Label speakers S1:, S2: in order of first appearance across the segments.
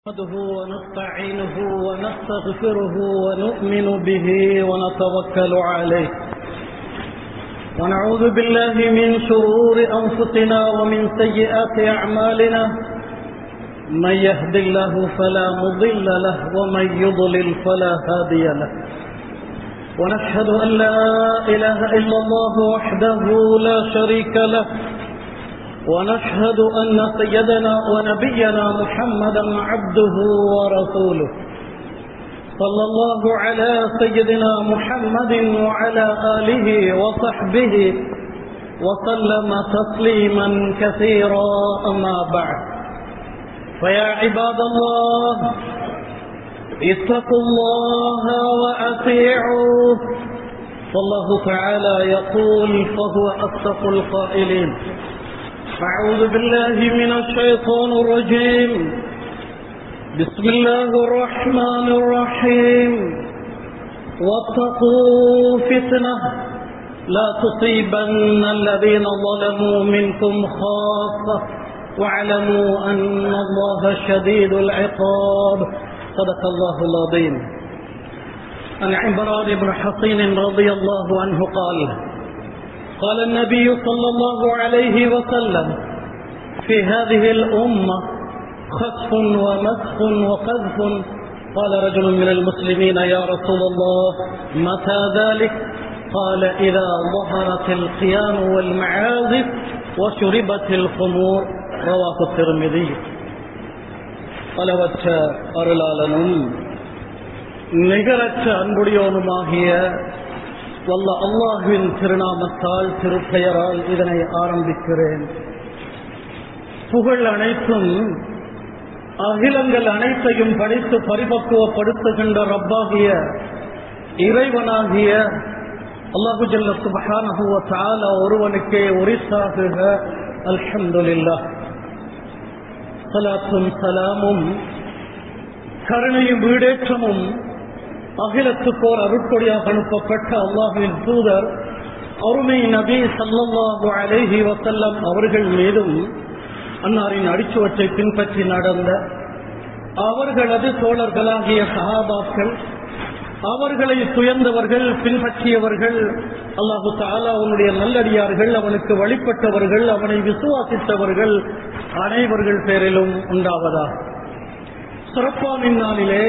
S1: نحمده ونستعينه ونستغفره ونؤمن به ونتوكل عليه ونعوذ بالله من شرور أنفسنا ومن سيئات أعمالنا من يهد الله فلا مضل له ومن يضلل فلا هادي له ونشهد أن لا إله إلا الله وحده لا شريك له ونشهد أن سيدنا ونبينا محمدا عبده ورسوله صلى الله على سيدنا محمد وعلى آله وصحبه وسلم تسليما كثيرا أما بعد فيا عباد الله اتقوا الله وأطيعوه فالله تعالى يقول فهو أصدق القائلين أعوذ بالله من الشيطان الرجيم بسم الله الرحمن الرحيم واتقوا فتنة لا تصيبن الذين ظلموا منكم خاصة واعلموا أن الله شديد العقاب صدق الله العظيم عن عمران بن حصين رضي الله عنه قال قال النبي صلى الله عليه وسلم في هذه الأمة خسف ومسخ وقذف قال رجل من المسلمين يا رسول الله متى ذلك قال إذا ظهرت القيام والمعازف وشربت الخمور رواه الترمذي அளவற்ற அருளாளனும் நிகரற்ற அன்புடையோனுமாகிய வல்ல அல்லாஹுவின் திருநாமத்தால் திருப்பெயரால் இதனை ஆரம்பிக்கிறேன் புகழ் அனைத்தும் அகிலங்கள் அனைத்தையும் படித்து பரிபக்குவப்படுத்துகின்ற ரப்பாகிய இறைவனாகிய அல்லாஹு ஜல்ல சுபஹானஹுவ தஆலா ஒருவனுக்கே உரிசாகுக அல்ஹம்துலில்லாஹ் சலாத்தும் சலாமும் கருணையும் வீடேற்றமும் அகிலத்துக்கோர் அருட்கொடியாக அனுப்பப்பட்ட அல்லாஹுவின் தூதர் அருமை நபி சல்லல்லாஹு அலைஹி வசல்லம் அவர்கள் மீதும் அன்னாரின் அடிச்சுவற்றை பின்பற்றி நடந்த அவர்களது தோழர்களாகிய சஹாபாக்கள் அவர்களை துயர்ந்தவர்கள் பின்பற்றியவர்கள் அல்லாஹு தாலா அவனுடைய நல்லடியார்கள் அவனுக்கு வழிபட்டவர்கள் அவனை விசுவாசித்தவர்கள் அனைவர்கள் பேரிலும் உண்டாவதா சிறப்பான நாளிலே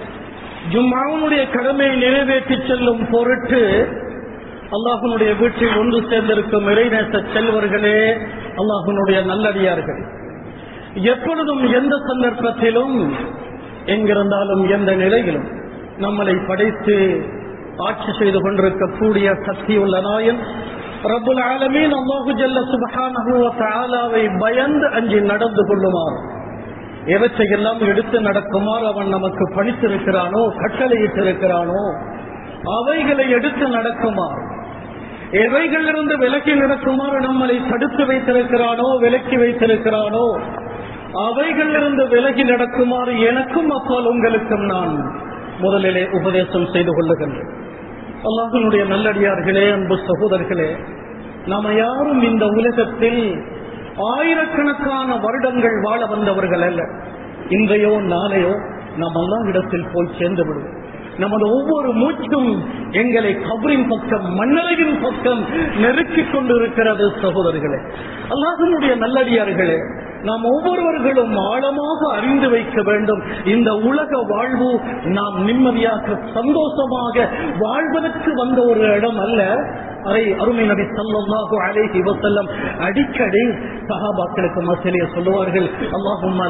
S1: ஜும்மாவுடைய கடமையை நிறைவேற்றி செல்லும் பொருட்டு அல்லாஹனுடைய வீட்டில் ஒன்று சேர்ந்திருக்கும் இறைநேச செல்வர்களே அல்லாஹனுடைய நல்லடியார்கள் எப்பொழுதும் எந்த சந்தர்ப்பத்திலும் எங்கிருந்தாலும் எந்த நிலையிலும் நம்மளை படைத்து ஆட்சி செய்து கொண்டிருக்கக்கூடிய சக்தியுள்ள நாயன் ரபுல் ஆலமீன் அல்லாஹு ஜல்ல சுபஹானஹுவை பயந்து அஞ்சி நடந்து கொள்ளுமாறு எவற்றையெல்லாம் எடுத்து நடக்குமாறு அவன் நமக்கு பணித்திருக்கிறானோ கட்டளையிட்டிருக்கிறானோ அவைகளை எடுத்து நடக்குமாறு எவைகளிலிருந்து விலக்கி நடக்குமாறு நம்மளை தடுத்து வைத்திருக்கிறானோ விலக்கி வைத்திருக்கிறானோ அவைகளிலிருந்து விலகி நடக்குமாறு எனக்கும் அப்பால் உங்களுக்கும் நான் முதலிலே உபதேசம் செய்து கொள்ளுகின்றேன் அல்லாஹனுடைய நல்லடியார்களே அன்பு சகோதரர்களே நாம யாரும் இந்த உலகத்தில் ஆயிரக்கணக்கான வருடங்கள் வாழ வந்தவர்கள் அல்ல இன்றையோ நாளையோ நாம் எல்லாம் இடத்தில் போய் சேர்ந்து விடுவோம் நமது ஒவ்வொரு மூச்சும் எங்களை கபரின் பக்கம் மண்ணலையின் பக்கம் நெருக்கிக் கொண்டிருக்கிறது சகோதரர்களே அல்லாஹனுடைய நல்லடியார்களே நாம் ஒவ்வொருவர்களும் ஆழமாக அறிந்து வைக்க வேண்டும் இந்த உலக வாழ்வு நாம் நிம்மதியாக சந்தோஷமாக வாழ்வதற்கு வந்த ஒரு இடம் அல்ல அதை அருமை நபி சல்லாஹு அலேஹி வசல்லம் அடிக்கடி சஹாபாக்களுக்கு மசிலைய சொல்லுவார்கள் அல்லாஹும்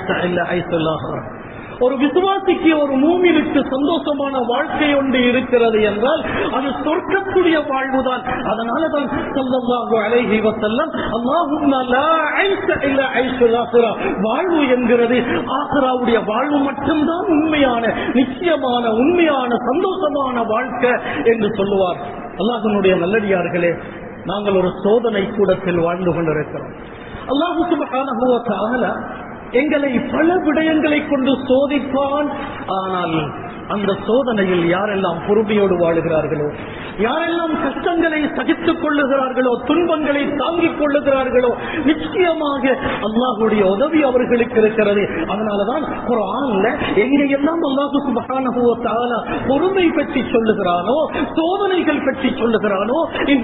S1: ஒரு விசுவாசிக்கு ஒரு மூமினுக்கு சந்தோஷமான வாழ்க்கை ஒன்று இருக்கிறது என்றால் அது சொர்க்கக்கூடிய வாழ்வுதான் அதனால தான் சல்லல்லாஹு அலைஹி வஸல்லம் அல்லாஹும்ம லா ஐஸ இல்ல ஐஸுல் ஆখিরা வாழ்வு என்கிறது ஆখিরাவுடைய வாழ்வு மட்டும்தான் உண்மையான நிச்சயமான உண்மையான சந்தோஷமான வாழ்க்கை என்று சொல்லுவார் அல்லாஹ்வினுடைய நல்லடியார்களே நாங்கள் ஒரு சோதனை கூடத்தில் வாழ்ந்து கொண்டிருக்கிறோம் அல்லாஹு சுப்ஹானஹு வ தஆலா எங்களை பல விடயங்களை கொண்டு சோதிப்பான் ஆனால் அந்த சோதனையில் யாரெல்லாம் பொறுமையோடு வாழுகிறார்களோ யாரெல்லாம் கஷ்டங்களை சகித்துக் கொள்ளுகிறார்களோ துன்பங்களை தாங்கிக் கொள்ளுகிறார்களோ நிச்சயமாக அல்லாஹுடைய உதவி அவர்களுக்கு இருக்கிறது அதனாலதான் ஒரு ஆண்ல எங்கெல்லாம் அல்லாஹு சுபஹானஹு வ தஆலா பொறுமை பற்றி சொல்லுகிறானோ சோதனைகள் பற்றி சொல்லுகிறானோ இந்த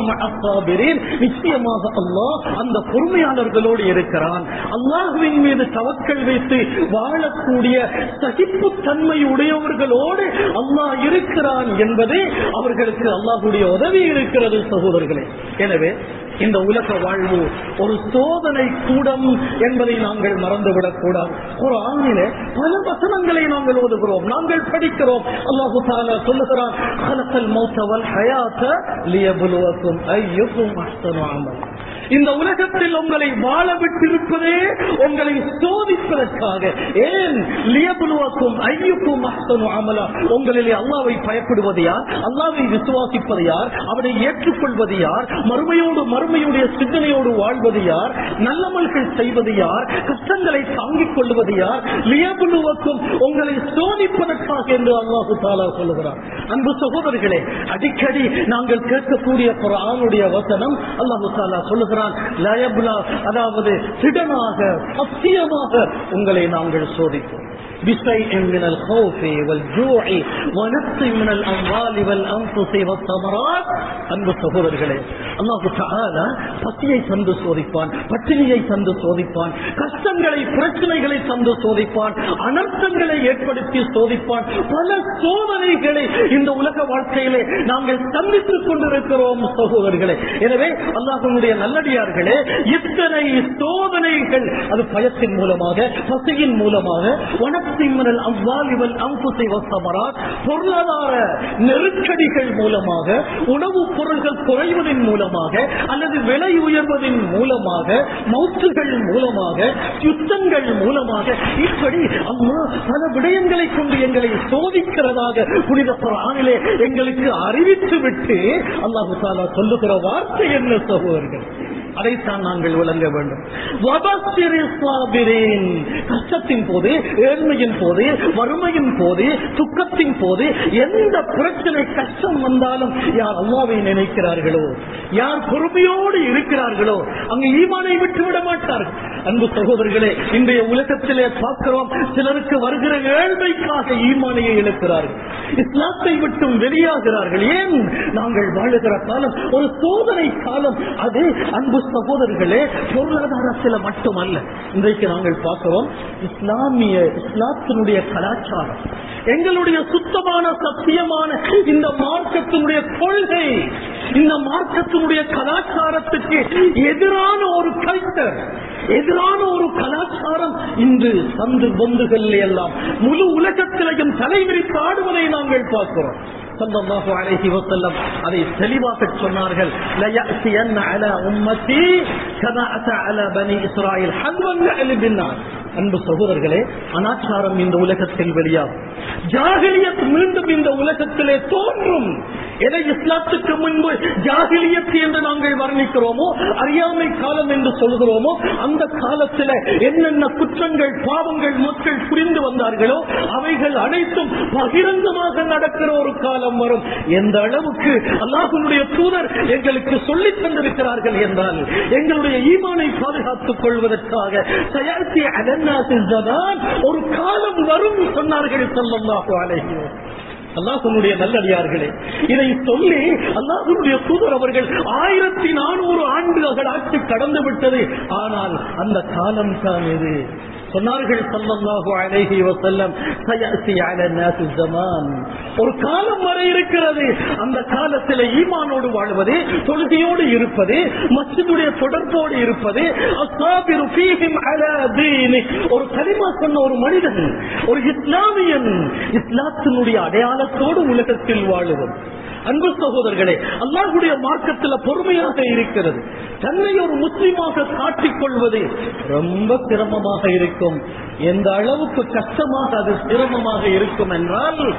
S1: அல்லாஹ் நிச்சயமாக அல்லாஹ் அந்த பொறுமையாளர்களோடு இருக்கிறான் அல்லாஹுவின் மீது தவக்கல் வைத்து வாழக்கூடிய சகிப்புத்தன்மை உடையவர்களோடு அல்லாஹ் இருக்கிறான் என்பதே அவர்களுக்கு அல்லாஹுடைய உதவி இருக்கிறது சகோதரர்களே எனவே இந்த உலக வாழ்வு ஒரு சோதனை கூடம் என்பதை நாங்கள் மறந்துவிடக் கூடாது ஒரு ஆணிலே பல வசனங்களை நாங்கள் ஓதுகிறோம் நாங்கள் படிக்கிறோம் அல்லாஹு தாலா சொல்லுகிறான் "ஹலக்கல் மௌத்த வல் ஹயாத்த லியபுலுவக்கும் ஐயுக்கும் அஹ்சனு அமலா." இந்த உலகத்தில் உங்களை வாழ விட்டிருப்பதே உங்களை சோதிப்பதற்காக ஏன் லியபுலுவக்கும் ஐயுக்கும் அஹ்சனு அமலா உங்களிலே அல்லாவை பயப்படுவது யார் அல்லாவை விசுவாசிப்பது யார் அவனை ஏற்றுக்கொள்வது யார் மறுமையோடு மறுமையுடைய சிந்தனையோடு வாழ்வது யார் நல்லமல்கள் செய்வது யார் கஷ்டங்களை தாங்கிக் கொள்வது யார் லியபுலுவக்கும் உங்களை சோதிப்பதற்காக என்று அல்லாஹு தாலா சொல்லுகிறார் அன்பு சகோதரர்களே அடிக்கடி நாங்கள் கேட்கக்கூடிய குரானுடைய வசனம் அல்லாஹு தாலா சொல்லுகிறான் லயபுலா அதாவது திடனாக சத்தியமாக உங்களை நாங்கள் சோதிப்போம் بشيء من الخوف والجوع ونقص من الأموال والأنفس والثمرات அன்பு சகோதரர்களே அல்லாஹு தஆலா பசியை தந்து சோதிப்பான் பட்டினியை தந்து சோதிப்பான் கஷ்டங்களை பிரச்சனைகளை தந்து சோதிப்பான் அனர்த்தங்களை ஏற்படுத்தி சோதிப்பான் பல சோதனைகளை இந்த உலக வாழ்க்கையிலே நாங்கள் சந்தித்துக் கொண்டிருக்கிறோம் சகோதரர்களே எனவே அல்லாஹனுடைய நல்லடியார்களே இத்தனை சோதனைகள் அது பயத்தின் மூலமாக பசியின் மூலமாக வனத்திமனல் அவ்வாலிவல் அம்புசை வசமராத் பொருளாதார நெருக்கடிகள் மூலமாக உணவுப் பொருள்கள் குறைவதன் மூலமாக அல்லது விலை உயர்வதன் மூலமாக மௌத்துகள் மூலமாக யுத்தங்கள் மூலமாக இப்படி அம்மா பல விடயங்களை கொண்டு எங்களை சோதிக்கிறதாக புனித குரானிலே எங்களுக்கு அறிவித்து விட்டு அல்லாஹு தாலா சொல்லுகிற வார்த்தை என்ன சகோதரர்கள் அதைத்தான் நாங்கள் விளங்க வேண்டும் வபஸ்ஸிரி ஸாபிரீன். கஷ்டத்தின் போது ஏழ்மையின் போது வறுமையின் போது துக்கத்தின் போது எந்த பிரச்சனை கஷ்டம் வந்தாலும் யார் அல்லாவை நினைக்கிறார்களோ யார் பொறுமையோடு இருக்கிறார்களோ அங்கு ஈமானை விட்டு விட மாட்டார்கள் அன்பு சகோதரர்களே இன்றைய உலகத்திலே பார்க்கிறோம் சிலருக்கு வருகிற ஏழ்மைக்காக ஈமானையை இழக்கிறார்கள் இஸ்லாத்தை விட்டும் வெளியாகிறார்கள் ஏன் நாங்கள் வாழுகிற காலம் ஒரு சோதனை காலம் அது அன்பு சகோதரர்களே பொருளாதாரத்தில் மட்டுமல்ல இன்றைக்கு நாங்கள் பார்க்கிறோம் இஸ்லாமிய இஸ்லாத்தினுடைய கலாச்சாரம் எங்களுடைய சுத்தமான சத்தியமான இந்த மார்க்கத்தினுடைய கொள்கை இந்த மார்க்கத்தினுடைய கலாச்சாரத்துக்கு எதிரான ஒரு கல்ச்சர் எதிரான ஒரு கலாச்சாரம் இன்று சந்து பொந்துகள் எல்லாம் முழு உலகத்திலையும் தலைவிரித்து ஆடுவதை நாங்கள் பார்க்கிறோம் ஸல்லல்லாஹு அலைஹி வஸல்லம் அதை தெளிவாக சொன்னார்கள் லயأتين على امتي كما اتى على بني اسرائيل حذوا النعل بالنار அன்பு சகோதரர்களே அனாச்சாரம் இந்த உலகத்தில் வெளியாகும் ஜாகிலியத் மீண்டும் இந்த உலகத்திலே தோன்றும் எதை இஸ்லாத்துக்கு முன்பு ஜாகிலியத் என்று நாங்கள் வர்ணிக்கிறோமோ அறியாமை காலம் என்று சொல்கிறோமோ அந்த காலத்தில் என்னென்ன குற்றங்கள் பாவங்கள் மக்கள் புரிந்து வந்தார்களோ அவைகள் அனைத்தும் பகிரங்கமாக நடக்கிற ஒரு காலம் வரும் எந்த அளவுக்கு அல்லாஹனுடைய தூதர் எங்களுக்கு சொல்லித் தந்திருக்கிறார்கள் என்றால் எங்களுடைய ஈமானை பாதுகாத்துக் கொள்வதற்காக தயாரித்தி அகன்னாசில் ஒரு காலம் வரும் சொன்னார்கள் சொல்லல்லாஹு அலைஹி அல்லாஹனுடைய நல்லடியார்களே இதை சொல்லி அல்லாஹனுடைய தூதர் அவர்கள் ஆயிரத்தி நானூறு ஆண்டுகள் ஆட்சி கடந்து விட்டது ஆனால் அந்த காலம் தான் இது சொன்னார்கள் சல்லல்லாஹு அலைஹி வஸல்லம் சயஅதி அலா நாஸி ஸமான் ஒரு காலம் வரை இருக்கிறது அந்த காலத்தில் ஈமானோடு வாழ்வது தொழுகையோடு இருப்பது மஸ்ஜிதுடைய தொடர்போடு இருப்பது அஸ்ஸாபிரு ஃபீஹிம் அலா தீனி ஒரு கலிமா சொன்ன ஒரு மனிதன் ஒரு இஸ்லாமியன் இஸ்லாத்தினுடைய அடையாளத்தோடு உலகத்தில் வாழுவது அன்பு சகோதரர்களே அல்லாஹுடைய மார்க்கத்தில் பொறுமையாக இருக்கிறது தன்னை ஒரு முஸ்லிமாக காட்டிக் கொள்வது ரொம்ப சிரமமாக இருக்கும் எந்த அளவுக்கு கஷ்டமாக அது சிரமமாக இருக்கும் என்றால்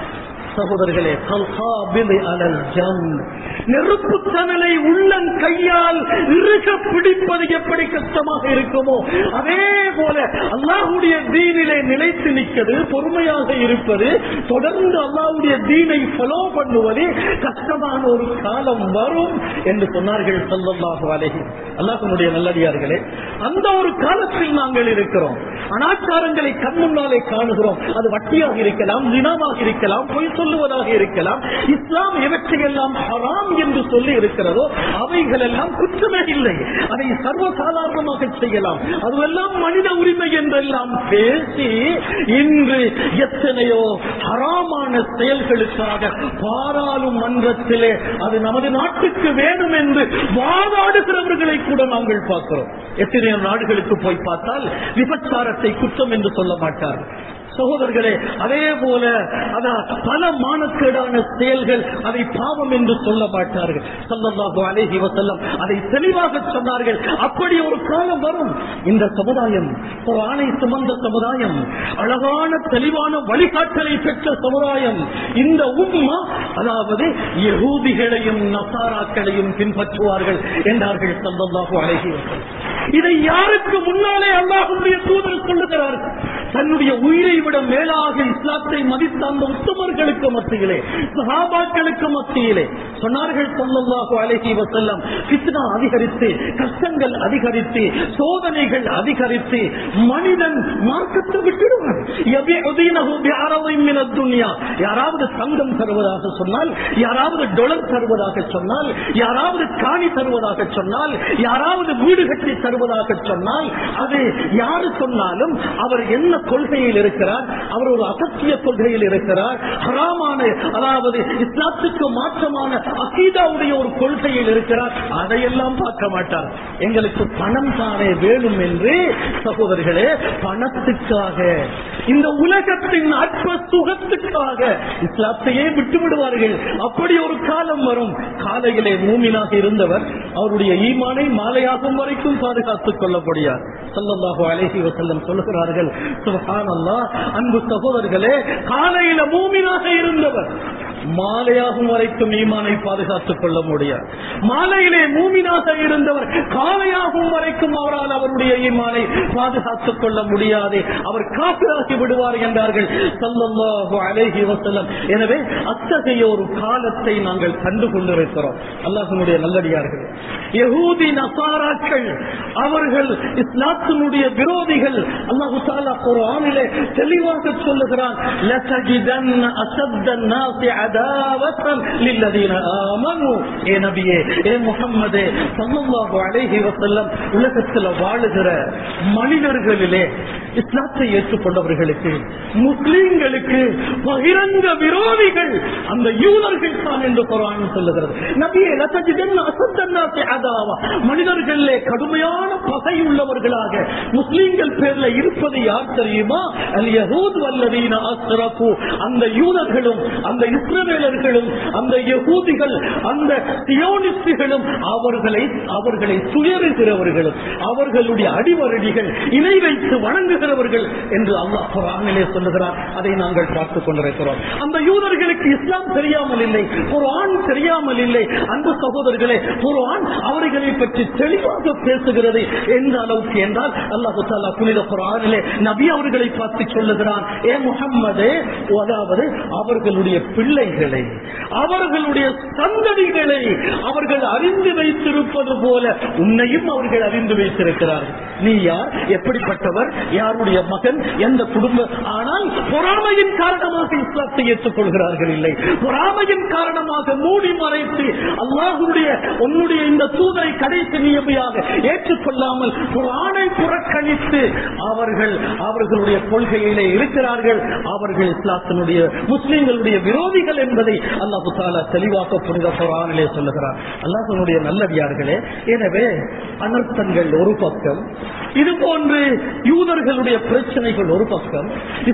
S1: சகோதரர்களே கல்காபில் அலல் ஜம் நெருப்பு தணலை உள்ளன் கையால் இறுக பிடிப்பது எப்படி கஷ்டமாக இருக்குமோ அதே போல அல்லாஹுடைய தீனிலே நிலைத்து நிற்கிறது பொறுமையாக இருப்பது தொடர்ந்து அல்லாஹுடைய தீனை ஃபாலோ பண்ணுவது கஷ்டமான ஒரு காலம் வரும் என்று சொன்னார்கள் சொல்லல்லாஹு அலைஹி அல்லாஹனுடைய நல்லடியார்களே அந்த ஒரு காலத்தில் நாங்கள் இருக்கிறோம் அனாச்சாரங்களை கண் முன்னாலே காணுகிறோம் அது வட்டியாக இருக்கலாம் தினமாக இருக்கலாம் பொய் சொல்லுவதாக இருக்கலாம் இஸ்லாம் எவற்றையெல்லாம் ஹராம் என்று சொல்லி இருக்கிறதோ அவைகள் எல்லாம் குற்றமே இல்லை அதை சர்வசாதாரணமாக செய்யலாம் அதுவெல்லாம் மனித உரிமை என்றெல்லாம் பேசி இன்று எத்தனையோ ஹராமான செயல்களுக்காக பாராளுமன்றத்திலே அது நமது நாட்டுக்கு வேணும் என்று வாதாடுகிறவர்களை கூட நாங்கள் பார்க்கிறோம் எத்தனையோ நாடுகளுக்கு போய் பார்த்தால் விபச்சாரத்தை குற்றம் என்று சொல்ல மாட்டார்கள் சகோதரர்களே அதே போல அதான் பல மானக்கேடான செயல்கள் அதை பாவம் என்று சொல்ல மாட்டார்கள் சல்லல்லாஹு அலைஹி வஸல்லம் அதை தெளிவாக சொன்னார்கள் அப்படி ஒரு காலம் வரும் இந்த சமுதாயம் ஒரு ஆணை சுமந்த சமுதாயம் அழகான தெளிவான வழிகாட்டலை பெற்ற சமுதாயம் இந்த உம்மா அதாவது யகூதிகளையும் நசாராக்களையும் பின்பற்றுவார்கள் என்றார்கள் சல்லல்லாஹு அலைஹி வஸல்லம் இதை யாருக்கு முன்னாலே அல்லாஹுடைய தூதர் சொல்லுகிறார்கள் தன்னுடைய உயிரை விட மேலாக இஸ்லாத்தை மதித்த அந்த உத்தமர்களுக்கு மத்தியிலே சஹாபாக்களுக்கு மத்தியிலே சொன்னார்கள் சொல்லல்லாஹு அலைஹி வஸல்லம் ஃபித்னா அதிகரித்து கஷ்டங்கள் அதிகரித்து சோதனைகள் அதிகரித்து மனிதன் மார்க்கத்தை விட்டுடுவான் யபிஉதீனஹு பிஅரதின் மின துன்யா யாராவது தங்கம் தருவதாக சொன்னால் யாராவது டொலர் தருவதாக சொன்னால் யாராவது காணி தருவதாக சொன்னால் யாராவது வீடு கட்டி தருவதாக சொன்னால் அது யாரு சொன்னாலும் அவர் என்ன கொள்கையில் இருக்கிறார் அவர் ஒரு அசத்திய கொள்கையில் இருக்கிறார் ஹராமான அதாவது இஸ்லாத்துக்கு மாற்றமான அகீதாவுடைய ஒரு கொள்கையில் இருக்கிறார் அதையெல்லாம் பார்க்க மாட்டார் எங்களுக்கு பணம் தானே வேணும் என்று சகோதரர்களே பணத்துக்காக இந்த உலகத்தின் அற்ப சுகத்துக்காக இஸ்லாத்தையே விட்டு விடுவார்கள் அப்படி ஒரு காலம் வரும் காலையிலே மூமினாக இருந்தவர் அவருடைய ஈமானை மாலையாகும் வரைக்கும் பாதுகாத்துக் கொள்ள முடியாது சல்லல்லாஹு அலைஹி வஸல்லம் சொல்லுகிறார்கள் சுப்ஹானல்லாஹ் அன்பு சகோதரர்களே காலையில மூமினாக இருந்தவர் மாலையாகும் வரைக்கும் ஈமானை பாதுகாத்துக் கொள்ள முடியாது மாலையிலே மூமினாக இருந்தவர் காலையாகும் வரைக்கும் அவரால் அவருடைய ஈமானை பாதுகாத்துக் கொள்ள முடியாது அவர் காப்பிராகி விடுவார் என்றார்கள் சல்லல்லாஹு அலைஹி வஸல்லம் எனவே அத்தகைய ஒரு காலத்தை நாங்கள் கண்டு கொண்டிருக்கிறோம் அல்லாஹ்வுடைய நல்லடியார்கள் யகூதி நசாராக்கள் அவர்கள் இஸ்லாத்தினுடைய விரோதிகள் அல்லாஹு தாலா குர்ஆனிலே தெளிவாக சொல்லுகிறான் லதஜிதன் அசத்தன் நாசி அதாவத்தன் லில்லதீன ஆமனு ஏ நபியே ஏ முஹம்மதே ஸல்லல்லாஹு அலைஹி வஸல்லம் உலகத்தில் வாழுகிற மனிதர்களிலே இஸ்லாத்தை ஏற்றுக்கொண்டவர்களுக்கு முஸ்லிம்களுக்கு பகிரங்க விரோதிகள் அந்த யூதர்கள் தான் என்று குரான் சொல்லுகிறது நபியே லதஜிதன் அசத்தன் நாசி அதாவா மனிதர்களே கடுமையான பகை உள்ளவர்களாக முஸ்லிம்கள் பேர்ல இருப்பது யார் தெரியுமா அல் யஹூத் வல்லதீன அஸ்ரஃபு அந்த யூதர்களும் அந்த இஸ்ரவேலர்களும் அந்த யகூதிகள் அந்த சியோனிஸ்டுகளும் அவர்களை அவர்களை துயருகிறவர்களும் அவர்களுடைய அடிவரடிகள் இணை வைத்து வணங்குகிறவர்கள் என்று அல்லாஹ் குரானிலே சொல்லுகிறார் அதை நாங்கள் பார்த்துக் கொண்டிருக்கிறோம் அந்த யூதர்களுக்கு இஸ்லாம் தெரியாமல் இல்லை ஒரு ஆண் தெரியாமல் இல்லை அன்பு சகோதரர்களே ஒரு ஆண் அவர்களை பற்றி தெளிவாக பேசுகிறது எந்த அளவுக்கு என்றால் அல்லாஹு தாலா புனித குரானிலே நபி அவர்களை பார்த்து சொல்லுகிறான் ஏ முகம்மதே அதாவது அவர்களுடைய பிள்ளைகளை அவர்களுடைய சந்ததிகளை அவர்கள் அறிந்து வைத்திருப்பது போல உன்னையும் அவர்கள் அறிந்து வைத்திருக்கிறார்கள் நீ யார் எப்படிப்பட்டவர் யாருடைய மகன் எந்த குடும்ப ஆனால் பொறாமையின் காரணமாக இஸ்லாத்தை ஏற்றுக்கொள்கிறார்கள் இல்லை பொறாமையின் காரணமாக மூடி மறைத்து அல்லாஹுடைய உன்னுடைய இந்த தூதரை கடைசி நியமையாக ஏற்றுக்கொள்ளாமல் குரானை புறக்கணித்து அவர்கள் அவர்களுடைய கொள்கையிலே இருக்கிறார்கள் அவர்கள் இஸ்லாத்தினுடைய முஸ்லிம்களுடைய விரோதிகள் என்பதை அல்லாஹு தாலா தெளிவாக புனித குரானிலே சொல்லுகிறார் அல்லாஹனுடைய நல்லடியார்களே எனவே அனர்த்தங்கள் ஒரு பக்கம் இது போன்று யூதர்களுடைய பிரச்சனைகள் ஒரு பக்கம் இஸ்லாத்தை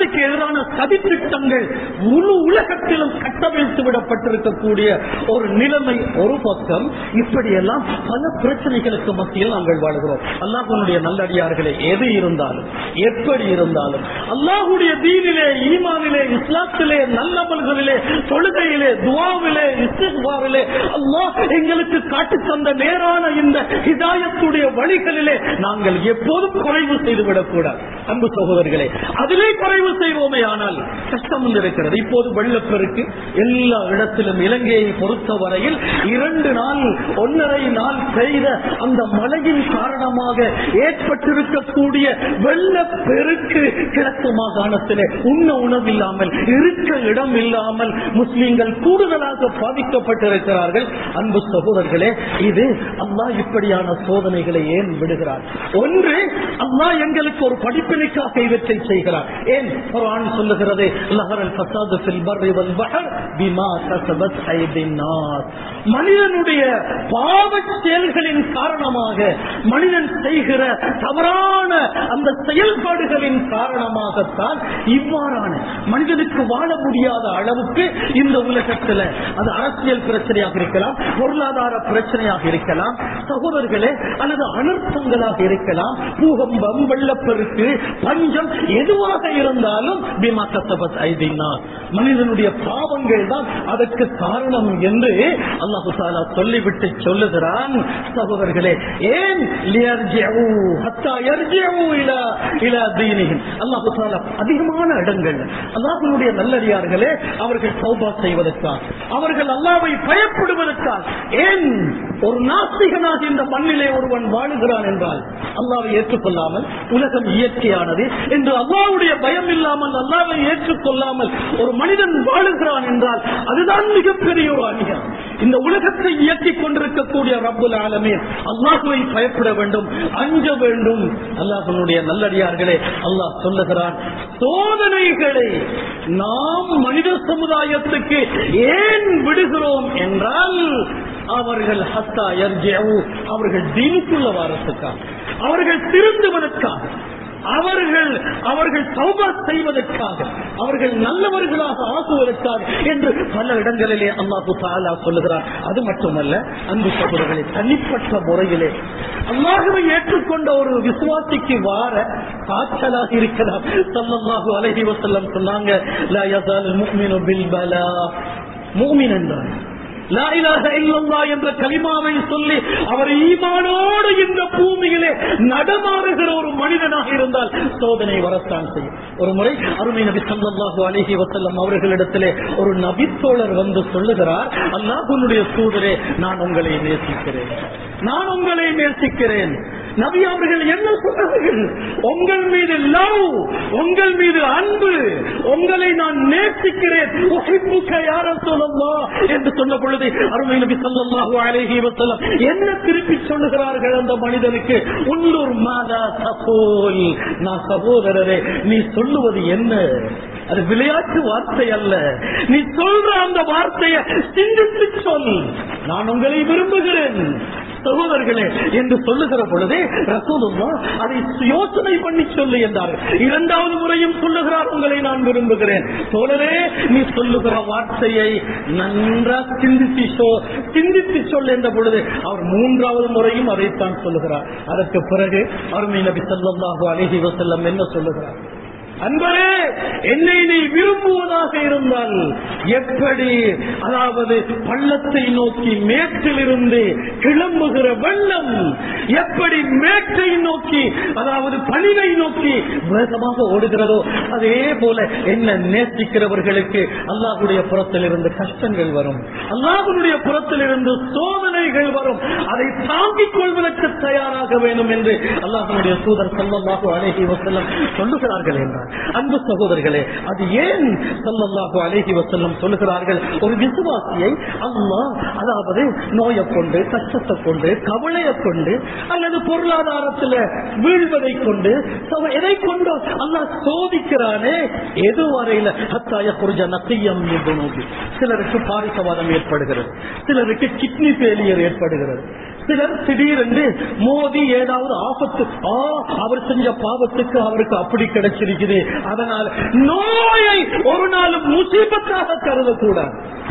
S1: மக்களுக்கு எதிரான சதித்திட்டங்கள் முழு உலகத்திலும் கட்டமைத்து விடப்பட்டிருக்கக்கூடிய ஒரு நிலைமை ஒரு பக்கம் இப்படியெல்லாம் பல பிரச்சனைகளுக்கு மத்தியில் நாங்கள் வாழ்கிறோம் அல்லாஹனுடைய நல்லடியார்களே எது இருந்தாலும் எப்படி இருந்தாலும் அல்லாஹுடைய தீனிலே ஈமானிலே இஸ்லாத்திலே நல்லமல்களிலே தொழுகையிலே துவாவிலே இஸ்திக்பாரிலே அல்லாஹ் எங்களுக்கு காட்டு தந்த நேரான இந்த ஹிதாயத்துடைய வழிகளிலே நாங்கள் எப்போதும் குறைவு செய்துவிடக் கூடாது அன்பு சகோதரர்களே அதிலே குறைவு செய்வோமே ஆனால் கஷ்டம் இருக்கிறது இப்போது வெள்ளப்பெருக்கு எல்லா இடத்திலும் இலங்கையை பொறுத்தவரையில் இரண்டு நாள் ஒன்றரை நாள் பெய்த அந்த மழையின் காரணமாக ஏற்பட்டிருக்கக்கூடிய வெள்ளப்பெருக்கு கிழக்கு மாகாணத்திலே உண்ண உணவில்லாமல் இருக்க இடம் இல்லாமல் முஸ்லிம்கள் கூடுதலாக பாதிக்கப்பட்டிருக்கிறார்கள் அன்பு சகோதரர்களே இது அல்லாஹ் இப்படியான சோதனைகளை ஏன் விடுகிறார் ஒன்று அல்லாஹ் எங்களுக்கு ஒரு படிப்பினைக்காக இவற்றை செய்கிறார் ஏன் குர்ஆன் சொல்லுகிறது லஹரல் ஃபஸாது ஃபில் பர்ரி வல் பஹர் பிமா கஸபத் ஐதின் நாஸ் மனிதனுடைய பாவச் செயல்களின் காரணமாக மனிதன் செய்கிற தவறான அந்த செயல்பாடுகளின் காரணமாகத்தான் இவ்வாறான மனிதனுக்கு வாழ முடியாத அளவுக்கு இந்த உலகத்துல அது அரசியல் பிரச்சனையாக இருக்கலாம் பொருளாதார பிரச்சனையாக இருக்கலாம் சகோதரர்களே அல்லது அனர்த்தங்களாக இருக்கலாம் பூகம்பம் வெள்ளப்பெருக்கு பஞ்சம் எதுவாக இருந்தாலும் பிமா கசபத் ஐதினா மனிதனுடைய பாவங்கள் தான் அதற்கு காரணம் என்று அல்லாஹு தாலா சொல்லிவிட்டு சொல்லுகிறான் சகோதரர்களே ஏன் லியர்ஜிஉ ஹத்தா யர்ஜிஉ இலா இலா தீனிஹிம் அல்லாஹு தாலா அதிகமான இடங்கள் அல்லாஹ்வுடைய நல்லடியார்களே அவர்கள் தௌபா செய்வதற்காக அவர்கள் அல்லாஹ்வை பயப்படுவதற்காக ஏன் ஒரு நாஸ்திகனாக இந்த மண்ணிலே ஒருவன் வாழுகிறான் என்றால் அல்லாவை ஏற்றுக்கொள்ளாமல் உலகம் இயற்கையானது என்று அல்லாவுடைய பயம் இல்லாமல் அல்லாவை ஏற்றுக்கொள்ளாமல் ஒரு மனிதன் வாழுகிறான் என்றால் அதுதான் மிகப்பெரிய ஒரு அநியாயம் இந்த உலகத்தை இயக்கிக் கொண்டிருக்கக்கூடிய ரப்புல் ஆலமே அல்லாஹுவை பயப்பட வேண்டும் அஞ்ச வேண்டும் அல்லாஹனுடைய நல்லடியார்களே அல்லாஹ் சொல்லுகிறான் சோதனைகளை நாம் மனித சமுதாயத்துக்கு ஏன் விடுகிறோம் என்றால் அவர்கள் ஹத்தா யர்ஜிஉ அவர்கள் தீனுக்குள்ள வாரத்துக்காக அவர்கள் திருந்துவதற்காக அவர்கள் அவர்கள் சௌபா செய்வதற்காக அவர்கள் நல்லவர்களாக ஆகுவதற்காக என்று பல இடங்களிலே அல்லாஹு தாலா சொல்லுகிறார் அது மட்டுமல்ல அன்பு சகோதரர்களை தனிப்பட்ட முறையிலே அல்லாஹுவை ஏற்றுக்கொண்ட ஒரு விசுவாசிக்கு வார காய்ச்சலாக இருக்கலாம் சல்லல்லாஹு அலைஹி வஸல்லம் சொன்னாங்க லா யஸால் முஃமினு பில் பலா முஃமின் என்றார் லா இலாஹ இல்லல்லா என்ற கலிமாவை சொல்லி அவர் ஈமானோடு இந்த பூமியிலே நடமாறுகிற ஒரு மனிதனாக இருந்தால் சோதனை வரத்தான் செய்யும் ஒரு முறை அருமை நபி ஸல்லல்லாஹு அலைஹி வஸல்லம் அவர்களிடத்திலே ஒரு நபித்தோழர் வந்து சொல்லுகிறார் அல்லாஹ்வுடைய தூதரே நான் உங்களை நேசிக்கிறேன் நான் உங்களை நேசிக்கிறேன் நபி அவர்கள் என்ன சொன்னார்கள் உங்கள் மீது லவ் உங்கள் மீது அன்பு உங்களை நான் நேசிக்கிறேன் உஹிப்புக்க யார சொல்லலாம் என்று சொன்ன பொழுது அருமை நபி ஸல்லல்லாஹு அலைஹி வஸல்லம் என்ன திருப்பி சொல்லுகிறார்கள் அந்த மனிதனுக்கு உள்ளூர் மாதா தபோல் நான் சகோதரரே நீ சொல்லுவது என்ன அது விளையாட்டு வார்த்தை அல்ல நீ சொல்ற அந்த வார்த்தையை சிந்தித்து சொல் நான் உங்களை விரும்புகிறேன் சகோதரர்களே என்று சொல்லுகிற பொழுதே ரசூலுல்லா அதை யோசனை பண்ணி சொல்லு என்றார்கள் இரண்டாவது முறையும் சொல்லுகிறார் உங்களை நான் விரும்புகிறேன் தோழரே நீ சொல்லுகிற வார்த்தையை நன்றா சிந்தித்து சொல் சிந்தித்து சொல் என்ற பொழுது அவர் மூன்றாவது முறையும் அதைத்தான் சொல்லுகிறார் அதற்கு பிறகு அருமை நபி ஸல்லல்லாஹு அலைஹி வஸல்லம் என்ன சொல்லுகிறார் அன்பரே என்னை நீ விரும்புவதாக இருந்தால் எப்படி அதாவது பள்ளத்தை நோக்கி மேற்றிலிருந்து கிளம்புகிற வெள்ளம் எப்படி மேற்றை நோக்கி அதாவது பணிவை நோக்கி வேகமாக ஓடுகிறதோ அதே போல என்ன நேசிக்கிறவர்களுக்கு அல்லாஹுடைய புறத்தில் இருந்து கஷ்டங்கள் வரும் அல்லாஹுடைய புறத்தில் இருந்து சோதனைகள் வரும் அதை தாங்கிக் கொள்வதற்கு தயாராக வேண்டும் என்று அல்லாஹுடைய தூதர் சல்லல்லாஹு அலைஹி வஸல்லம் சொல்லுகிறார்கள் என்றார் அன்பு சகோதரர்களே அது ஏன் சல்லல்லாஹு அலைஹி வஸல்லம் சொல்லுகிறார்கள் ஒரு விசுவாசியை அல்லாஹ் அதாவது நோயை கொண்டு கஷ்டத்தை கொண்டு கவலையை கொண்டு அல்லது பொருளாதாரத்தில் வீழ்வதை கொண்டு சவ- எதை கொண்டு அல்லாஹ் சோதிக்கிறானே எது வரையில ஹத்தாய குருஜ நத்தியம் சிலருக்கு பாரிசவாதம் ஏற்படுகிறது சிலருக்கு கிட்னி ஃபெயிலியர் ஏற்படுகிறது சிலர் திடீரென்று மோதி ஏதாவது ஆபத்து ஆ அவர் செஞ்ச பாவத்துக்கு அவருக்கு அப்படி கிடைச்சிருக்குது இருக்கிறது அதனால் நோயை ஒரு நாளும் முசீபத்தாக கருதக்கூடாது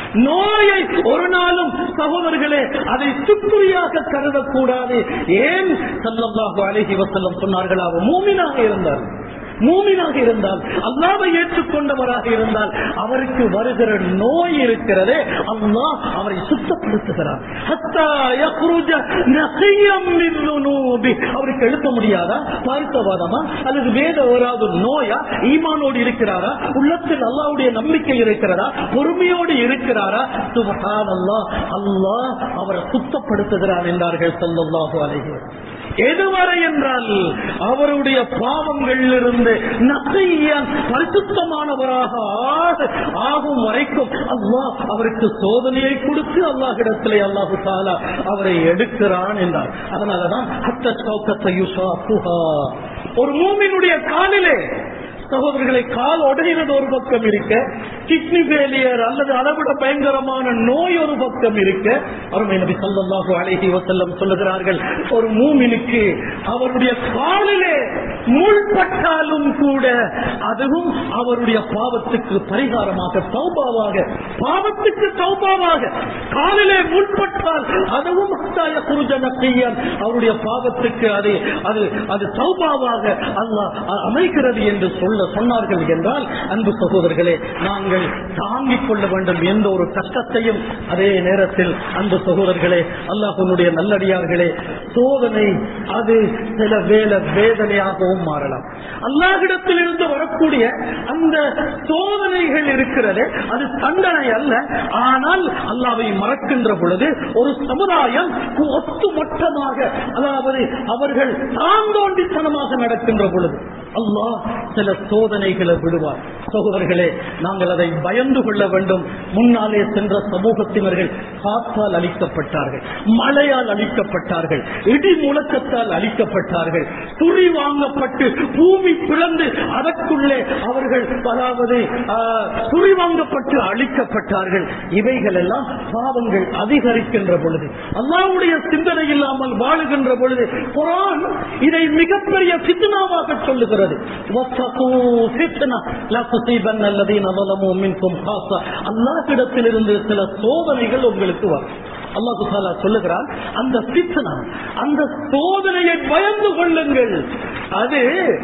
S1: நோயை ஒரு நாளும் சகோதரர்களே அதை சுற்றுரியாக கருதக்கூடாது ஏன் சல்லல்லாஹு அலைஹி வஸல்லம் சொன்னார்கள் அவர் மூமினாக இருந்தார் மூமினாக இருந்தால் அல்லாவை ஏற்றுக்கொண்டவராக இருந்தால் அவருக்கு வருகிற நோய் இருக்கிறதே அல்லாஹ் அவரை சுத்தப்படுத்துகிறார் ஹத்தா யக்ருஜ நஸியம் மின் ذنوبி. அவருக்கு எழுப்ப முடியாதா பார்க்கவாதமா அல்லது வேத வராது நோயா ஈமானோடு இருக்கிறாரா உள்ளத்தில் அல்லாவுடைய நம்பிக்கை இருக்கிறதா பொறுமையோடு இருக்கிறாரா சுபஹான் அல்லாஹ் அல்லாஹ் அவரை சுத்தப்படுத்துகிறார் என்றார்கள் ஸல்லல்லாஹு அலைஹி வஸல்லம். எதுவரை என்றால் அவருடைய பாவங்களிலிருந்து நசையன் பரிசுத்தமானவராக ஆக- ஆகும் வரைக்கும் அல்லாஹ் அவருக்கு சோதனையை கொடுத்து அல்லாஹிடத்திலே அல்லாஹு தாலா அவரை எடுக்கிறான் என்றார் அதனாலதான் ஹத்த சௌக்கத்தை யுசாஃபுஹா. ஒரு மூமினுடைய காலிலே சகோதரர்களை கால் உடைகிறது ஒரு பக்கம் இருக்க கிட்னி ஃபெயிலியர் அல்லது அளவிட பயங்கரமான நோய் ஒரு பக்கம் இருக்க அருமை நபி ஸல்லல்லாஹு அலைஹி வஸல்லம் சொல்லுகிறார்கள் ஒரு மூமினுக்கு அவருடைய காலிலே முள்பட்டாலும் கூட அதுவும் அவருடைய பாவத்துக்கு பரிகாரமாக தௌபாவாக பாவத்துக்கு தௌபாவாக காலிலே முள்பட்டால் அதுவும் ஹத்தாய குருஜன செய்யார் அவருடைய பாவத்துக்கு அது அது அது தௌபாவாக அல்லாஹ் அ- அமைக்கிறது என்று சொல்ல சொன்னார்கள் என்றால் அன்பு சகோதரர்களே நாங்கள் தாங்கிக் கொள்ள வேண்டும் எந்த ஒரு கஷ்டத்தையும் அதே நேரத்தில் அன்பு சகோதரர்களே அல்லாஹனுடைய நல்லடியார்களே சோதனை அது சில வேலை வேதனையாகவும் மாறலாம் அல்லாஹிடத்தில் இருந்து வரக்கூடிய அந்த சோதனைகள் இருக்கிறது அது தண்டனை அல்ல ஆனால் அல்லாவை மறக்கின்ற பொழுது ஒரு சமுதாயம் ஒட்டுமொத்தமாக அதாவது அவர்கள் தாந்தோண்டித்தனமாக நடக்கின்ற பொழுது அல்லாஹ் சில சோதனைகளை விடுவார் சகோதரர்களே நாங்கள் அதை பயந்து கொள்ள வேண்டும் முன்னாலே சென்ற சமூகத்தினர்கள் காற்றால் அழிக்கப்பட்டார்கள் மழையால் அழிக்கப்பட்டார்கள் இடி முழக்கத்தால் அழிக்கப்பட்டார்கள் துணி வாங்கப்பட்டு பூமி பிளந்து அதற்குள்ளே அவர்கள் அதாவது ஆஹ், துணி வாங்கப்பட்டு அழிக்கப்பட்டார்கள் இவைகள் எல்லாம் பாவங்கள் அதிகரிக்கின்ற பொழுது அல்லாவுடைய சிந்தனை இல்லாமல் வாழுகின்ற பொழுது குரான் இதை மிகப்பெரிய சித்தனாவாக சொல்லுகிறது وَاتَّقُوا فِتْنَةً لَا تُصِيبَنَّ الَّذِينَ ظَلَمُوا مِنكُمْ خَاصَّةً அல்லாஹ்விடத்திலிருந்து சில சோதனைகள் உங்களுக்கு வரும் அல்லாஹு தாலா சொல்லுகிறான் அந்த பித்தனா அந்த சோதனையை பயந்து கொள்ளுங்கள் அது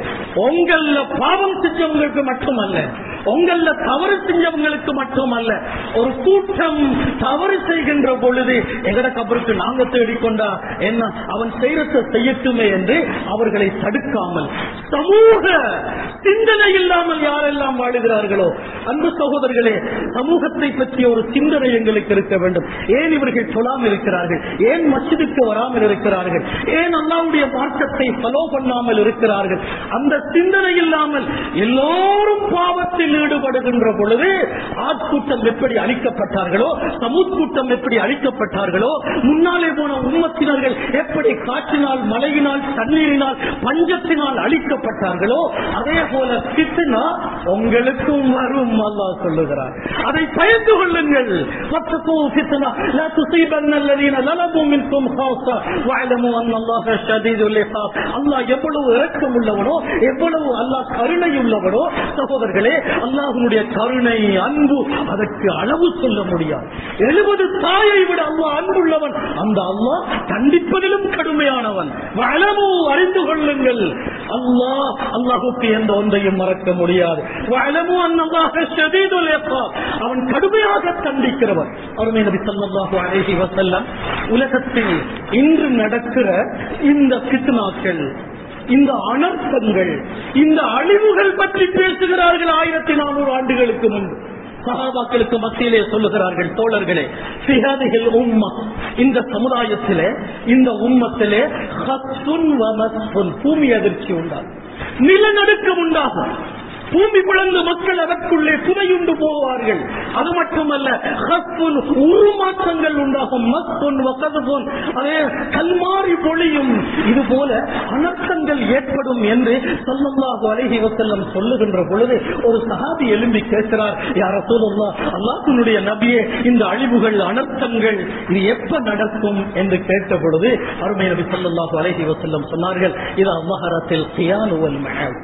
S1: உங்கள பாவம் செஞ்சவங்களுக்கு மட்டுமல்ல உங்கள தவறு செஞ்சவங்களுக்கு மட்டுமல்ல ஒரு கூட்டம் தவறு செய்கின்ற பொழுது எங்கட கபருக்கு நாங்க தேடிக்கொண்டா என்ன அவன் செய்யறத செய்யட்டுமே என்று அவர்களை தடுக்காமல் சமூக சிந்தனை இல்லாமல் யாரெல்லாம் வாழுகிறார்களோ அன்பு சகோதரர்களே சமூகத்தை பற்றிய ஒரு சிந்தனை எங்களுக்கு இருக்க வேண்டும் ஏன் இவர்கள் சொல்லாமல் இருக்கிறார்கள் ஏன் மஸ்ஜிதுக்கு வராமல் இருக்கிறார்கள் ஏன் அல்லாவுடைய மார்க்கத்தை ஃபாலோ பண்ணாமல் இருக்கிறார்கள் அந்த சிந்தனை இல்லாமல் எல்லோரும் பாவத்தில் ஈடுபடுகின்ற பொழுது ஆட்கூட்டம் எப்படி அழிக்கப்பட்டார்களோ சமூத் கூட்டம் எப்படி அழிக்கப்பட்டார்களோ முன்னாலே போன உம்மத்தினர்கள் எப்படி காற்றினால் மழையினால் தண்ணீரினால் பஞ்சத்தினால் அழிக்கப்பட்டார்களோ அதே போல பித்னா உங்களுக்கும் வரும் அல்லாஹ் சொல்லுகிறார் அதை பயந்து கொள்ளுங்கள் واتقوا فتنة لا تصيبن الذين ظلموا منكم خاصة واعلموا أن الله شديد العقاب அல்லாஹ் எவ்வளவு இரக்கம் உள்ளவனோ எவ்வளவு அல்லாஹ் கருணை உள்ளவனோ சகோதரர்களே அல்லாஹ்வுடைய கருணை அன்பு அதற்கு அளவு சொல்ல முடியாது எழுபது தாயை விட அல்லாஹ் அன்புள்ளவன் அந்த அல்லாஹ் கண்டிப்பதிலும் கடுமையானவன் வளமு அறிந்து கொள்ளுங்கள் அல்லாஹ் அல்லாஹுக்கு எந்த ஒன்றையும் மறக்க முடியாது வளமு அன்னல்லாஹ ஷதீதுல் இகாப். அவன் கடுமையாக தண்டிக்கிறவன் அருமை நபி ஸல்லல்லாஹு அலைஹி வஸல்லம் உலகத்தில் இன்று நடக்கிற இந்த பித்னாக்கள் இந்த அனர்த்தங்கள் இந்த அழிவுகள் பற்றி பேசுகிறார்கள் ஆயிரத்தி நானூறு ஆண்டுகளுக்கு முன்பு சகாபாக்களுக்கு மத்தியிலே சொல்லுகிறார்கள் தோழர்களே சிஹாதிகள் உம்மா இந்த சமுதாயத்திலே இந்த உம்மத்திலே ஹத்துன் வமத்துன் பூமி அதிர்ச்சி உண்டாகும் நிலநடுக்கம் உண்டாகும் பூமி பிளந்து மக்கள் அதற்குள்ளே புதையுண்டு போவார்கள் அது மட்டுமல்ல ஹஸ்புன் உருமாற்றங்கள் உண்டாகும் மஸ்புன் வகதுபுன் அதே கல்மாறி பொழியும் இது போல அனர்த்தங்கள் ஏற்படும் என்று ஸல்லல்லாஹு அலைஹி வஸல்லம் சொல்லுகின்ற பொழுது ஒரு சஹாபி எழும்பி கேட்கிறார் யார் ரசூலுல்லாஹ் அல்லாஹ்வினுடைய நபியே இந்த அழிவுகள் அனர்த்தங்கள் இது எப்ப நடக்கும் என்று கேட்ட பொழுது அருமை நபி ஸல்லல்லாஹு அலைஹி வஸல்லம் சொன்னார்கள் இது அல்லாஹரத்தில் கியானு வல் மஹால்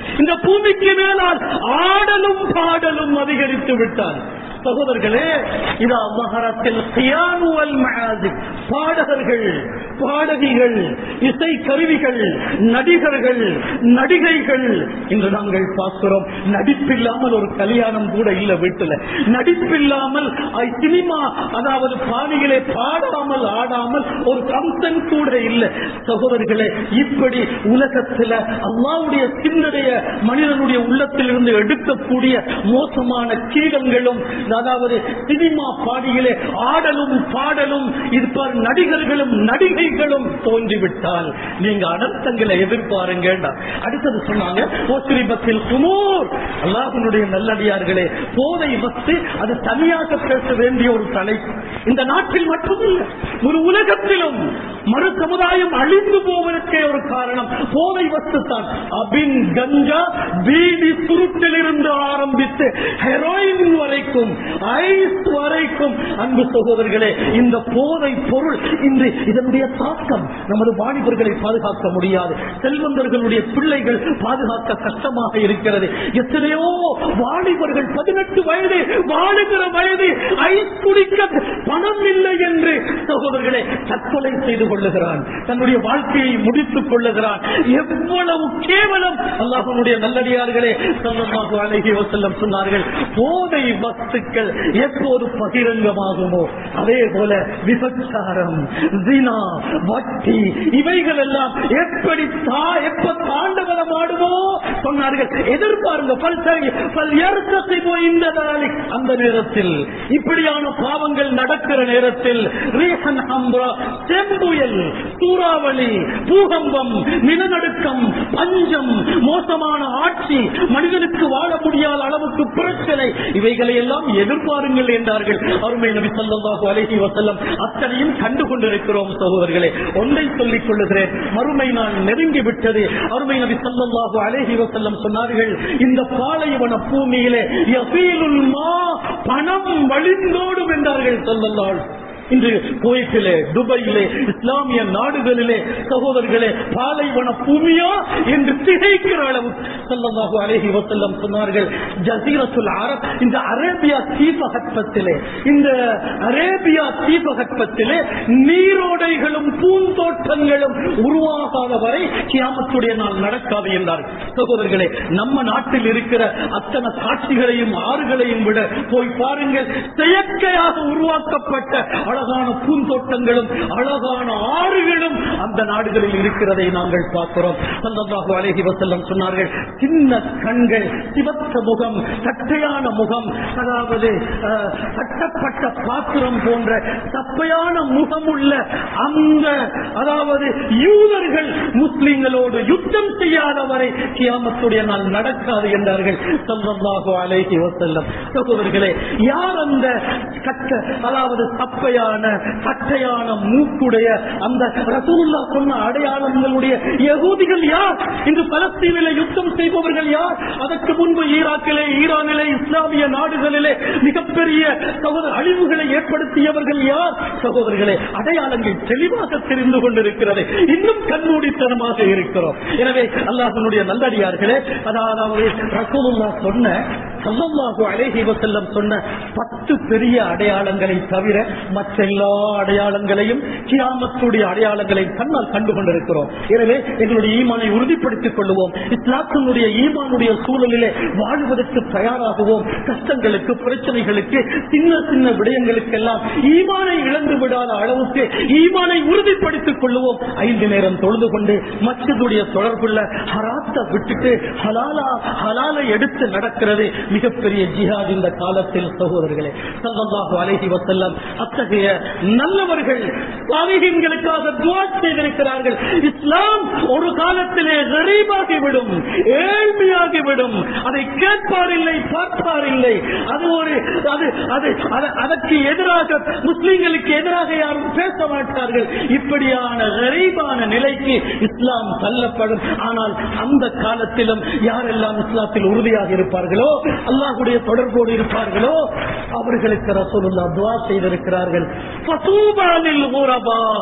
S1: இந்த பூமிக்கு மேலால் ஆடலும் பாடலும் அதிகரித்து விட்டார் சகோதரர்களே இதா மகரத்தில் சியானுவல் மயாசிக் பாடகர்கள் பாடகிகள் இசை கருவிகள் நடிகர்கள் நடிகைகள் என்று நாங்கள் பார்க்கிறோம் நடிப்பில்லாமல் ஒரு கல்யாணம் கூட இல்ல வீட்டுல நடிப்பில்லாமல் அஹ், சினிமா அதாவது பாணிகளே பாடாமல் ஆடாமல் ஒரு ஃபங்க்ஷன் கூட இல்லை சகோதரர்களே இப்படி உலகத்துல அல்லாவுடைய சிந்தனைய மனிதனுடைய உள்ளத்தில் இருந்து எடுக்கக்கூடிய மோசமான கீழங்களும் அதாவது சினிமா பாடிகளே ஆடலும் பாடலும் இது பார் நடிகர்களும் நடிகைகளும் தோன்றிவிட்டால் நீங்க அனர்த்தங்களை எதிர்பாருங்க அடுத்தது சொன்னாங்க ஓசிரிபத்தில் குமூர் அல்லாஹனுடைய நல்லடியார்களே போதை வத்து அது தனியாக பேச வேண்டிய ஒரு தலைப்பு இந்த நாட்டில் மட்டுமில்லை ஒரு உலகத்திலும் மறு சமுதாயம் அழிந்து போவதற்கே ஒரு காரணம் போதை வஸ்து தான் அபின் கஞ்சா பீடி சுருட்டிலிருந்து ஆரம்பித்து ஹெரோயின் வரைக்கும் ஐஸ் வரைக்கும் அன்பு சகோதரர்களே இந்த போதை பொருள் இன்று இதனுடைய தாக்கம் நமது வாலிபர்களை பாதுகாக்க முடியாது செல்வந்தர்களுடைய பிள்ளைகள் பாதுகாக்க கஷ்டமாக இருக்கிறது எத்தனையோ வாலிபர்கள் பதினெட்டு வயது வாழுகிற வயது ஐஸ் குடிக்க பணம் இல்லை என்று சகோதரர்களே தற்கொலை செய்து கொள்ளுகிறான் தன்னுடைய வாழ்க்கையை முடித்துக் கொள்ளுகிறான் எவ்வளவு கேவலம் அல்லாஹனுடைய நல்லடியார்களே சொல்லமாக அழகி வசல்லம் சொன்னார்கள் போதை வஸ்துக்கள் எப்போது பகிரங்கமாகுமோ அதே போல விபச்சாரம் ஜினா வட்டி இவைகள் எல்லாம் எப்படி தா- எப்ப தாண்டவனம் ஆடுமோ சொன்னார்கள் எதிர்பாருங்க பல்சரி பல் எருக்கத்தை போய் இந்த நாளில் அந்த நேரத்தில் இப்படியான பாவங்கள் நடக்கிற நேரத்தில் ரீஹன் ஹம்ரா செம்புயல் சூறாவளி பூகம்பம் நிலநடுக்கம் பஞ்சம் மோசமான ஆட்சி மனிதனுக்கு வாழ முடியாத அளவுக்கு பிரச்சனை இவைகளை எல்லாம் எதிர்பாருங்கள் என்றார்கள் அருமை நபி ஸல்லல்லாஹு அலைஹி வஸல்லம் அத்தனையும் கண்டு கொண்டிருக்கிறோம் சகோதரர்களே ஒன்றை சொல்லிக் கொள்ளுகிறேன் மறுமை நாள் நெருங்கி விட்டது அருமை நபி ஸல்லல்லாஹு அலைஹி வஸல்லம் சொன்னார்கள் இந்த பாலைவன பூமியிலே யசீலுல் மா பணம் வழிந்தோடும் என்றார்கள் ஸல்லல்லாஹு இன்று குவைத்திலே துபாயிலே இஸ்லாமிய நாடுகளிலே சகோதரர்களே பாலைவன பூமியா என்று திகைக்கிற அளவு ஸல்லல்லாஹு அலைஹி வஸல்லம் சொன்னார்கள் ஜசீரத்துல் அரப் இந்த அரேபியா தீபகற்பத்திலே இந்த அரேபியா தீபகற்பத்திலே நீரோடைகளும் பூந்தோட்டங்களும் உருவாகாத வரை கியாமத்துடைய நாள் நடக்காது என்றார்கள் சகோதரர்களே நம்ம நாட்டில் இருக்கிற அத்தனை காட்சிகளையும் ஆறுகளையும் விட போய் பாருங்கள் செயற்கையாக உருவாக்கப்பட்ட அழகான பூந்தோட்டங்களும் அழகான ஆறுகளும் அந்த நாடுகளில் இருக்கிறதை நாங்கள் பார்க்கிறோம் சல்லல்லாஹு அலைஹி வஸல்லம் சொன்னார்கள் சின்ன கண்கள் சிவத்த முகம் தட்டையான முகம் அதாவது அஹ், தட்டப்பட்ட பாத்திரம் போன்ற சப்பையான முகம் உள்ள அந்த அதாவது யூதர்கள் முஸ்லிம்களோடு யுத்தம் செய்யாத வரை கியாமத்துடைய நாள் நடக்காது என்றார்கள் சல்லல்லாஹு அலைஹி வஸல்லம் சகோதரர்களே யார் அந்த கட்ட அதாவது சப்பையான கட்டையான மூக்குடைய அந்த ரசூலுல்லா சொன்ன அடையாளங்களுடைய யகூதிகள் யார் இன்று பலஸ்தீனிலே யுத்தம் செய்பவர்கள் யார் அதற்கு முன்பு ஈராக்கிலே ஈரானிலே இஸ்லாமிய நாடுகளிலே மிகப்பெரிய சகோதர அழிவுகளை ஏற்படுத்தியவர்கள் யார் சகோதரர்களே அடையாளங்கள் தெளிவாக தெரிந்து கொண்டிருக்கிறது இன்னும் கண்மூடித்தனமாக இருக்கிறோம் எனவே அல்லாஹனுடைய நல்லடியார்களே அதாவது ரசூலுல்லா சொன்ன சல்லல்லாஹு அலைஹி வஸல்லம் சொன்ன பத்து பெரிய அடையாளங்களை தவிர மற்ற எல்லா அடையாளங்களையும் கியாமத்துடைய அடையாளங்களை கண்ணால் கண்டு கொண்டிருக்கிறோம் எனவே எங்களுடைய ஈமானை உறுதிப்படுத்திக் கொள்வோம் இஸ்லாத்தினுடைய ஈமானுடைய சூழலிலே வாழ்வதற்கு தயாராகுவோம் கஷ்டங்களுக்கு பிரச்சனைகளுக்கு சின்ன சின்ன விடயங்களுக்கெல்லாம் ஈமானை இழந்து விடாத அளவுக்கு ஈமானை உறுதிப்படுத்திக் கொள்வோம் ஐந்து நேரம் தொழுது கொண்டு மற்றதுடைய தொடர்புள்ள ஹராத்தை விட்டுட்டு ஹலாலா ஹலாலை எடுத்து நடக்கிறது மிகப்பெரிய ஜிஹாத் இந்த காலத்தில் சகோதரர்களே சல்லல்லாஹு அலைஹி வஸல்லம் அத்தகைய நல்லவர்கள் சாலிஹீன்களுக்காக துவா செய்திருக்கிறார்கள் இஸ்லாம் ஒரு காலத்திலே கரீபாகிவிடும் ஏழ்மையாகிவிடும் அதை கேட்பார் இல்லை பார்ப்பார் இல்லை அது ஒரு அது அது அது- அதற்கு எதிராக முஸ்லிம்களுக்கு எதிராக யாரும் பேச மாட்டார்கள் இப்படியான கரீபான நிலைக்கு இஸ்லாம் தள்ளப்படும் ஆனால் அந்த காலத்திலும் யாரெல்லாம் இஸ்லாத்தில் உறுதியாக இருப்பார்களோ அல்லாஹ்வுடைய தொடர்போடு இருப்பார்களோ அவர்களுக்கு ரசூலுல்லாஹ் துவா செய்திருக்கிறார்கள் ஃபசூபாலில் குரபா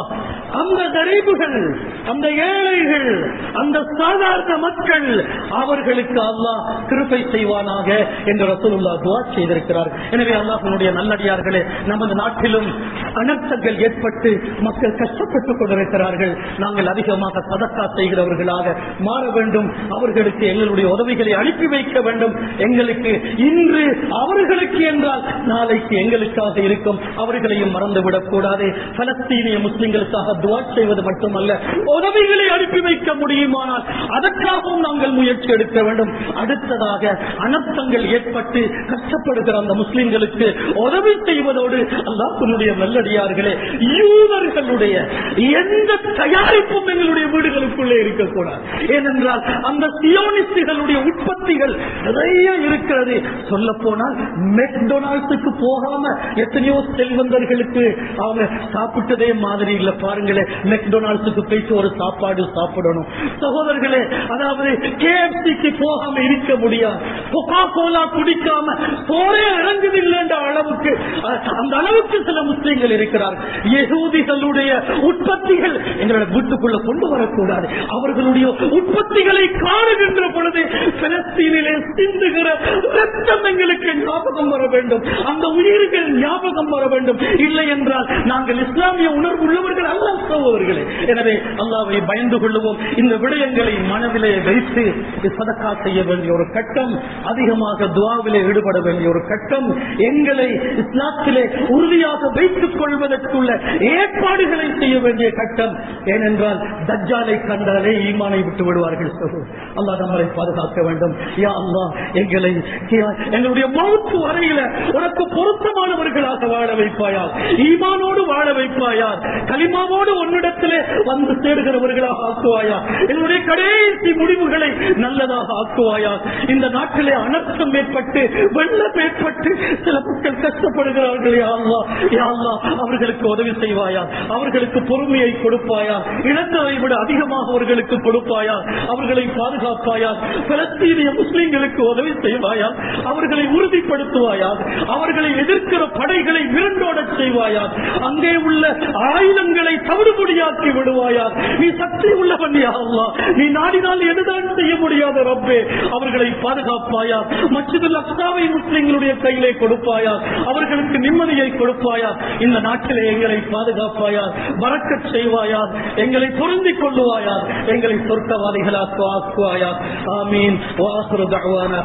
S1: அந்த கரீபுகள் அந்த ஏழைகள் அந்த சாதாரண மக்கள் அவர்களுக்கு அல்லாஹ் கிருபை செய்வானாக என்று ரசூலுல்லாஹ் துஆ செய்திருக்கிறார் எனவே அல்லாஹ்வுடைய நல்லடியார்களே நமது நாட்டிலும் அனர்த்தங்கள் ஏற்பட்டு மக்கள் கஷ்டப்பட்டுக் கொண்டிருக்கிறார்கள் நாங்கள் அதிகமாக சதக்கா செய்கிறவர்களாக மாற வேண்டும் அவர்களுக்கு எங்களுடைய உதவிகளை அனுப்பி வைக்க வேண்டும் எங்களுக்கு இன்று அவர்களுக்கு என்றால் நாளைக்கு எங்களுக்காக இருக்கும் அவர்களையும் மறந்துவிடக் கூடாது பலஸ்தீனிய முஸ்லிம்களுக்காக துவா செய்வது மட்டுமல்ல உதவிகளை அனுப்பி வைக்க முடியுமானால் அதற்காகவும் நாங்கள் முயற்சி எடுக்க வேண்டும் அடுத்ததாக அனர்த்தங்கள் ஏற்பட்டு கஷ்டப்படுகிற அந்த முஸ்லிம்களுக்கு உதவி செய்வதோடு அல்லாஹ்வுடைய நல்லடியார்களே யூதர்களுடைய எந்த தயாரிப்பும் எங்களுடைய வீடுகளுக்குள்ளே இருக்கக்கூடாது ஏனென்றால் அந்த சியோனிஸ்டுகளுடைய உற்பத்திகள் நிறைய இருக்கிறது சொல்ல போனால் மெக்டொனால்ட்ஸுக்கு போகாம எத்தனையோ செல்வந்தர்களுக்கு அவங்க சாப்பிட்டதே மாதிரி இல்ல பாருங்களேன் மெக்டொனால்ட்ஸுக்கு போயிட்டு ஒரு சாப்பாடு சாப்பிடணும் சகோதரர்களே அதாவது கேஎஃப்சிக்கு போகாம இருக்க முடியாது கொக்கா கோலா குடிக்காம போரே இறங்குது இல்லைன்ற அளவுக்கு அ- அந்த அளவுக்கு சில முஸ்லீம்கள் இருக்கிறார் யகூதிகளுடைய உற்பத்திகள் எங்களோட வீட்டுக்குள்ள கொண்டு வரக்கூடாது அவர்களுடைய உற்பத்திகளை காணுகின்ற பொழுது பிலஸ்தீனிலே சிந்துகிற ரத்தம் எங்களுக்கு ஞாபகம் வர வேண்டும் அந்த உயிர்கள் ஞாபகம் வர வேண்டும் இல்லை என்றால் நாங்கள் இஸ்லாமிய உணர்வு உள்ளவர்கள் அல்ல சகோதரர்களே எனவே அல்லாவை பயந்து கொள்ளுவோம் இந்த விடயங்களை மனதிலே வைத்து சதக்கா செய்ய வேண்டிய ஒரு கட்டம் அதிகமாக துவாவிலே ஈடுபட வேண்டிய ஒரு கட்டம் எங்களை இஸ்லாத்திலே உறுதியாக வைத்துக் கொள்வதற்குள்ள ஏற்பாடுகளை செய்ய வேண்டிய கட்டம் ஏனென்றால் தஜ்ஜாலை கண்டாலே ஈமானை விட்டு விடுவார்கள் அல்லாஹ் நம்மளை பாதுகாக்க வேண்டும் யா அல்லாஹ் எங்களை எங்களுடைய மௌத்து வரையில உனக்கு பொருத்தமானவர்களாக வாழ வைப்பாயா ஈமானோடு வாழ வைப்பாயா கலிமாவோடு உன்னிடத்திலே வந்து சேருகிறவர்களாக ஆக்குவாயா என்னுடைய கடைசி முடிவுகளை நல்லதாக ஆக்குவாயா இந்த நாட்டிலே அனர்த்தம் ஏற்பட்டு வெள்ளம் ஏற்பட்டு சில மக்கள் கஷ்டப்படுகிறார்கள் யா அல்லாஹ் யா அல்லாஹ் அவர்களுக்கு உதவி செய்வாயா அவர்களுக்கு பொறுமையை கொடுப்பாயா இழந்ததை விட அதிகமாக அவர்களுக்கு கொடுப்பாயா அவர்களை பாதுகாப்பாயா பலஸ்தீனிய முஸ்லிம்களுக்கு உதவி செய்வாயா அவர்களை உறுதிப்படுத்துவாயா அவர்களை எதிர்க்கிற படைகளை விரண்டோடச் செய்வாயா அங்கே உள்ள ஆயுதங்களை தவிடுபடியாக்கி விடுவாயா நீ சக்தி உள்ளவன் யா அல்லாஹ் நீ நாடினால் எதுதான் செய்ய முடியாத ரப்பே அவர்களை பாதுகாப்பாயா மச்சிதுல் அக்சாவை முஸ்லிம்களுடைய கையிலே கொடுப்பாயா அவர்களுக்கு நிம்மதியை கொடுப்பாயா இந்த நாட்டிலே எங்களை பாதுகாப்பாயா வரக்கச் செய்வாயா எங்களை பொருந்திக் கொள்ளுவாயா எங்களை சொர்க்கவாதிகளாக்கு ஆக்குவாயா ஆமீன் வாசுரு தஅவானா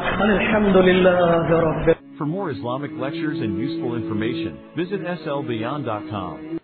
S1: அல்ஹம்துலில்லாஹி ரப்பில்
S2: For more Islamic lectures and useful information, visit slbeyond.com.